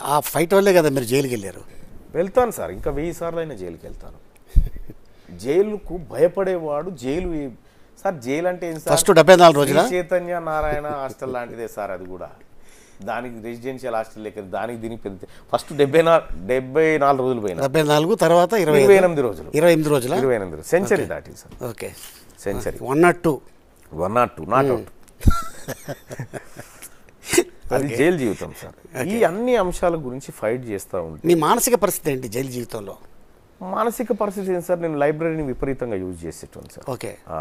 ఆ ఫైట్ వల్లే కదా మీరు జైలుకి వెళ్ళారు వెళ్తాను సార్ ఇంకా వెయ్యి సార్లు అయినా జైలుకి వెళ్తాను జైలుకు భయపడేవాడు జైలు ఏ- సార్ జైలు అంటే ఏం సార్ ఫస్ట్ డెబ్బై నాలుగు రోజుల శ్రీ చైతన్య నారాయణ హాస్టల్ లాంటిదే సార్ అది కూడా దానికి రెసిడెన్షియల్ హాస్టల్ లెక్క దానికి దీనికి పెద్ద ఫస్ట్ డెబ్బై నా డెబ్బై నాలుగు రోజులు పోయినా డెబ్బై నాలుగు తర్వాత ఇరవై ఇరవై ఐదు. ఎనిమిది రోజులు ఇరవై ఎనిమిది రోజుల ఇరవై ఎనిమిది రోజులు సెంచరీ దాటింది sir okay century one not two one not two not out అది జైలు జీవితం సార్ ఈ అన్ని అంశాల గురించి ఫైట్ చేస్తూ ఉంటాను మీ మానసిక పరిస్థితి ఏంటి జైలు జీవితంలో మానసిక పరిస్థితి ఏంటి సార్ నేను లైబ్రరీని విపరీతంగా యూజ్ చేసేటాను సార్ ఓకే ఆ,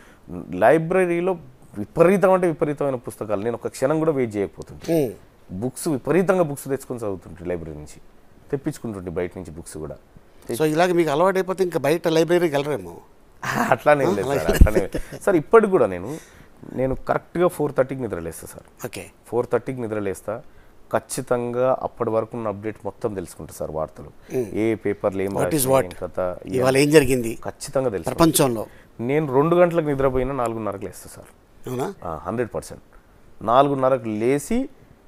లైబ్రరీలో విపరీతం అంటే విపరీతమైన పుస్తకాలు నేను ఒక క్షణం కూడా వెయిట్ చేయకపోతుంటే ఉమ్. బుక్స్ విపరీతంగా బుక్స్ తెచ్చుకొని చదువుతుంటే లైబ్రరీ నుంచి తెప్పించుకుంటుంటే బయట నుంచి బుక్స్ కూడా సో ఇలాగ మీకు అలవాటు అయిపోతే ఇంకా బయట లైబ్రరీకి వెళ్ళరేమో అట్లానే లేదు సార్ అట్లానే సార్ ఇప్పటికి కూడా నేను నేను కరెక్ట్గా ఫోర్ థర్టీకి నిద్రలేస్తా సార్ ఓకే ఫోర్ థర్టీకి నిద్రలేస్తా ఖచ్చితంగా అప్పటి వరకు ఉన్న అప్డేట్ మొత్తం తెలుసుకుంటా సార్ వార్తలు ఏ పేపర్లు ఏం వాట్ ఈస్ రాసినాయి, వాట్ ఏం కథ ఇవాళ ఏం జరిగింది ఖచ్చితంగా తెలుసు ప్రపంచంలో నేను రెండు గంటలకు నిద్రపోయినా నాలుగున్నరకు లేస్తా సార్ అవునా హండ్రెడ్ పర్సెంట్ నాలుగున్నరకు లేచి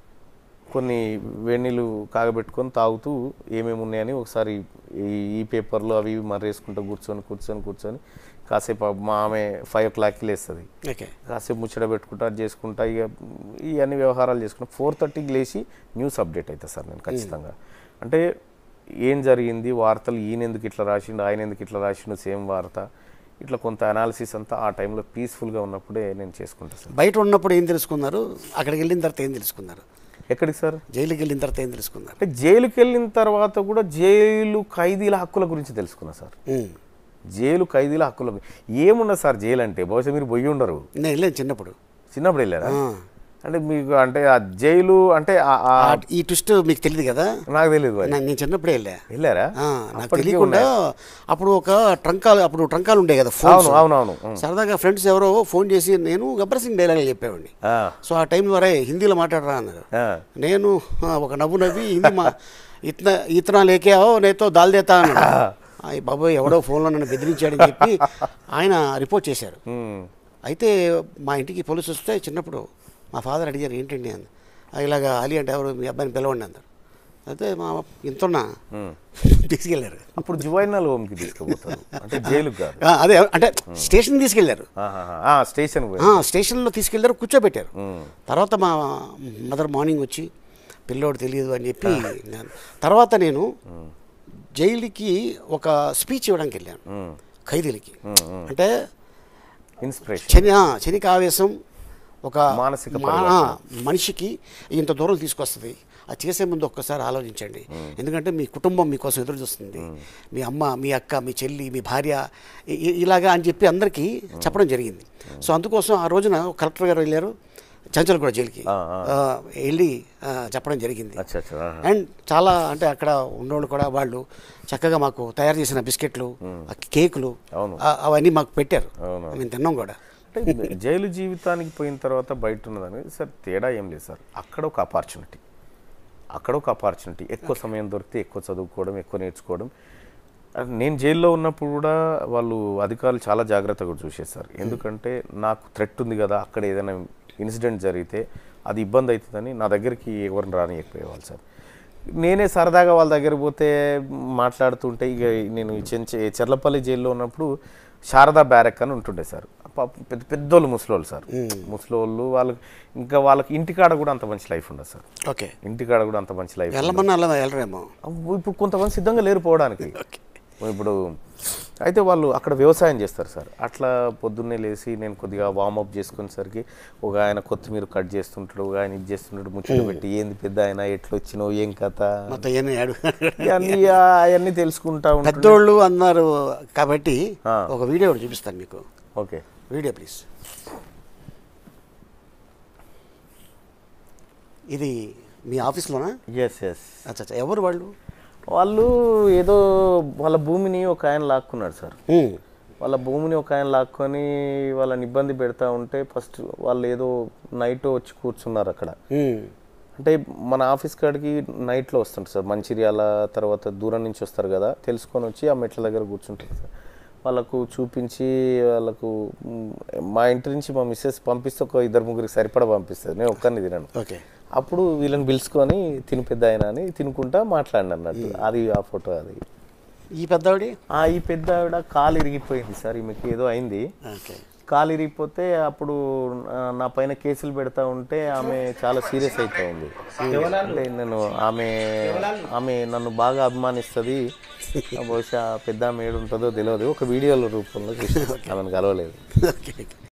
కొన్ని వేణీళ్ళు కాగబెట్టుకొని తాగుతూ ఏమేమి ఉన్నాయని ఒకసారి ఈ ఈ పేపర్లు అవి ఇవి మర్రేసుకుంటూ కూర్చొని కూర్చొని కూర్చొని కాసేపు మా ఆమె ఫైవ్ ఓ క్లాక్కి లేస్తుంది ఓకే కాసేపు ముచ్చట పెట్టుకుంటా అది చేసుకుంటా ఇక ఈ అన్ని వ్యవహారాలు చేసుకుంటా ఫోర్ థర్టీకి లేచి న్యూస్ అప్డేట్ అవుతుంది సార్ నేను ఖచ్చితంగా అంటే ఏం జరిగింది వార్తలు ఈయన ఎందుకు ఇట్లా రాసిండు ఆయన ఎందుకు ఇట్లా రాసిండు సేమ్ వార్త ఇట్లా కొంత అనాలిసిస్ అంతా ఆ టైంలో పీస్ఫుల్గా ఉన్నప్పుడే నేను చేసుకుంటాను సార్ బయట ఉన్నప్పుడు ఏం తెలుసుకున్నారు అక్కడికి వెళ్ళిన తర్వాత ఏం తెలుసుకున్నారు ఎక్కడికి సార్ జైలుకి వెళ్ళిన తర్వాత ఏం తెలుసుకున్నారు అంటే జైలుకి వెళ్ళిన తర్వాత కూడా జైలు ఖైదీల హక్కుల గురించి తెలుసుకున్నా సార్ ఉమ్. జైలు ఖైదీల హక్కుల గు- ఏమున్నది సార్ జైలు అంటే బహుశా మీరు పోయి ఉండరు నేను వెళ్ళాను చిన్నప్పుడు చిన్నప్పుడు వెళ్ళారా ఆ. అంటే మీకు అంటే ఆ జైలు అంటే ఆ- ఆ- ఆ- ఈ ట్విస్ట్ మీకు తెలియదు కదా నాకు తెలియదు మరి నా- నేను చిన్నప్పుడే వెళ్ళా వెళ్ళారా ఆ, నాకు అప్పటికే తెలియకుండా అప్పుడు ఒక ట్రంకాలు అప్పుడు ట్రంకాలు ఉండే కదా ఫోన్ అవును అవునవును ఉం. సరదాగా ఫ్రెండ్స్ ఎవరో ఫోన్ చేసి నేను గబ్బర్ సింగ్ డైలాగ్ చెప్పేవాడిని ఆ, సో ఆ టైంలో వరే హిందీలో మాట్లాడరా అన్నారు ఆ. నేను ఆ, ఒక నవ్వు నవ్వి హిందీ మా ఇతన ఇతనా లేకేవో నేతో దాల్ దేతా అన్నాడు అయ్య బాబోయ్ ఎవడో ఫోన్లో నన్ను బెదిరించాడని చెప్పి ఆయన రిపోర్ట్ చేశారు ఉం. అయితే మా ఇంటికి పోలీసు వస్తే చిన్నప్పుడు మా ఫాదర్ అడిగారు ఏంటండి అని "ఆ, ఇలాగా అలీ అంటే ఎవరు మీ అబ్బాయిని పిలవండి అన్నారు అయితే మా ఇంతున్నా తీసుకెళ్ళారు అప్పుడు జువైనల్ హోమ్కి తీసుకుపోతారు అంటే జైలుకి కాదు ఆ, అదే అంటే స్టేషన్ తీసుకెళ్ళారు ఆహాహా. ఆ, స్టేషన్ పోయి ఆ, స్టేషన్లో తీసుకెళ్ళారు కూర్చోబెట్టారు తర్వాత మా మదర్ మార్నింగ్ వచ్చి పిల్లోడు తెలియదు అని చెప్పి నేను- తర్వాత నేను జైలుకి ఒక స్పీచ్ ఇవ్వడానికి వెళ్ళాను ఖైదీలకి అంటే ఇన్స్పిరేషన్ శని ఆ, శనికి ఆవేశం ఒక మానసిక మా- ఆ, మనిషికి ఇంత దూరం తీసుకొస్తుంది అది చేసే ముందు ఒక్కసారి ఆలోచించండి ఎందుకంటే మీ కుటుంబం మీకోసం ఎదురు చూస్తుంది మీ అమ్మ మీ అక్క మీ చెల్లి మీ భార్య ఇ- ఇ- ఇలాగా అని చెప్పి అందరికీ చెప్పడం జరిగింది సో అందుకోసం ఆ రోజున కలెక్టర్ గారు వెళ్ళారు చంచల్ కూడా జైలుకి ఆ, ఆ. ఆ, వెళ్ళి ఆ, చెప్పడం జరిగింది అచ్చా అచ్చా ఆహా. అండ్ చాలా అంటే అక్కడ ఉన్నోళ్ళు కూడా వాళ్ళు చక్కగా మాకు తయారు చేసిన బిస్కెట్లు ఆ కేకులు అవును. ఆ, అవన్నీ మాకు పెట్టారు అవును. మేము తిన్నాం కూడా అంటే జైలు జీవితానికి పోయిన తర్వాత బయట ఉన్నదని సార్ తేడా ఏం లేదు సార్ అక్కడ ఒక అపార్చునిటీ అక్కడ ఒక అపార్చునిటీ ఎక్కువ సమయం దొరికితే ఎక్కువ చదువుకోవడం ఎక్కువ నేర్చుకోవడం అది నేను జైల్లో ఉన్నప్పుడు కూడా వాళ్ళు అధికారులు చాలా జాగ్రత్తగా చూసేస్తారు ఎందుకంటే నాకు థ్రెట్ ఉంది కదా అక్కడ ఏదైనా ఇన్సిడెంట్ జరిగితే అది ఇబ్బంది అవుతుందని నా దగ్గరికి ఎవరిని రానియకపోయేవాళ్ళు సార్ నేనే సరదాగా వాళ్ళ దగ్గర పోతే మాట్లాడుతుంటే ఇక నేను ఈ చెంచ చెర్లపల్లి జైల్లో ఉన్నప్పుడు శారదా బ్యారక్ అని ఉంటుండే సార్ పాపం పెద్ద పెద్దోళ్ళు ముసలోళ్ళు సార్ ముసలోళ్ళు వాళ్ళకి ఇంకా వాళ్ళకి ఇంటికాడ కూడా అంత మంచి లైఫ్ ఉండదు సార్ ఓకే ఇంటికాడ కూడా అంత మంచి లైఫ్ వెళ్ళమన్నా అలా వెళ్ళరేమో అవ్వ, ఇప్పుడు కొంతమంది సిద్ధంగా లేరు పోవడానికి ఇప్పుడు అయితే వాళ్ళు అక్కడ వ్యవసాయం చేస్తారు సార్ అట్లా పొద్దున్నే లేచి నేను కొద్దిగా వార్మప్ చేసుకునేసరికి ఒక ఆయన కొత్తిమీర కట్ చేస్తుంటాడు ఒక ఆయన ఇది చేస్తుంటాడు ముచ్చట పెట్టి ఏంది పెద్ద ఆయన ఎట్లా వచ్చినావు ఏం కథ మొత్తం ఏమి అడుగు ఇవన్నీ అవన్నీ తెలుసుకుంటా ఉంటాడు పెద్దోళ్ళు అన్నారు కాబట్టి ఆ. ఒక వీడియో ఒకటి చూపిస్తాను మీకు ఓకే వీడియో ప్లీజ్ ఇది మీ ఆఫీస్లోనా ఎస్ ఎస్ అచ్చా అచ్చా ఎవరు వాళ్ళు వాళ్ళు ఏదో వాళ్ళ భూమిని ఒక ఆయన లాక్కున్నాడు సార్ ఉమ్. వాళ్ళ భూమిని ఒక ఆయన లాక్కొని వాళ్ళని ఇబ్బంది పెడతా ఉంటే ఫస్ట్ వాళ్ళు ఏదో నైట్ వచ్చి కూర్చున్నారు అక్కడ ఉమ్. అంటే మన ఆఫీస్ కాడికి నైట్లో వస్తుంటారు సార్ మంచిర్యాల తర్వాత దూరం నుంచి వస్తారు కదా తెలుసుకొని వచ్చి ఆ మెట్ల దగ్గర కూర్చుంటారు సార్ వాళ్ళకు చూపించి వాళ్ళకు మ్, మా ఇంటి నుంచి మా మిస్సెస్ పంపిస్తే ఒక ఇద్దరు ముగ్గురికి సరిపడా పంపిస్తుంది నేను ఒక్కరిని తినను ఓకే అప్పుడు వీళ్ళని పిలుచుకొని తిని పెద్ద ఆయన అని తినుకుంటా మాట్లాడిన అన్నట్టు అది ఆ ఫోటో అది ఈ పెద్దవాడి ఆ ఈ పెద్ద ఆవిడ కాలు ఇరిగిపోయింది సార్ ఈమెకి ఏదో అయింది ఓకే కాలు ఇరిగిపోతే అప్పుడు ఆ, నా పైన కేసులు పెడతా ఉంటే ఆమె చాలా సీరియస్ అవుతా ఉంది అంటే నేను ఆమె ఆమె నన్ను బాగా అభిమానిస్తుంది బహుశా పెద్ద ఆమె ఏడు ఉంటుందో తెలియదు ఒక వీడియోల రూపంలో చూసి ఆమెను కలవలేదు ఓకే